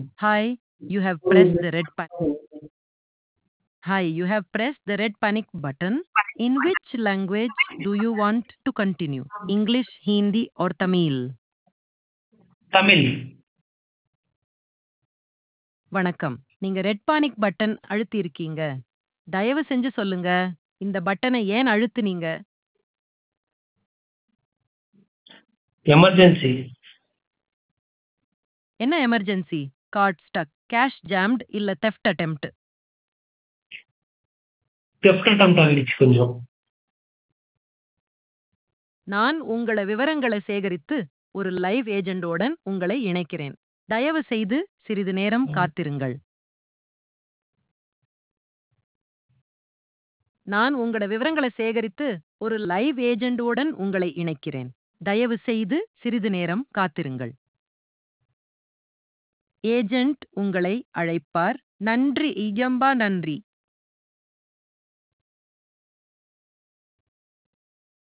Hi, you have pressed the red panic. Hi, you have pressed the red panic button. In which language do you want to continue? English, Hindi, or Tamil? Tamil வணக்கம் நீங்க red panic button அழுத்தி இருக்கீங்க தயவு செஞ்சு சொல்லுங்க இந்த பட்டனை ஏன் அழுத்துனீங்க எமர்ஜென்சி என்ன emergency card stuck cash jammed இல்ல தெஃப்ட் அட்டெம்ப்ட் தெஃப்ட் அட்டம் ஆகிடுச்சு கொஞ்சம் நான் உங்கள விவரங்களை சேகரித்து ஒரு லைவ் ஏஜெண்டோடன் உங்களை இணைக்கிறேன் தயவு செய்து சிறிது நேரம் காத்திருங்கள் நான் உங்கள விவரங்களை சேகரித்து ஒரு லைவ் ஏஜெண்டோடன் உங்களை இணைக்கிறேன் தயவு செய்து சிறிது நேரம் காத்திருங்கள் ஏஜெண்ட் உங்களை அழைப்பார் நன்றி இஜம்பா நன்றி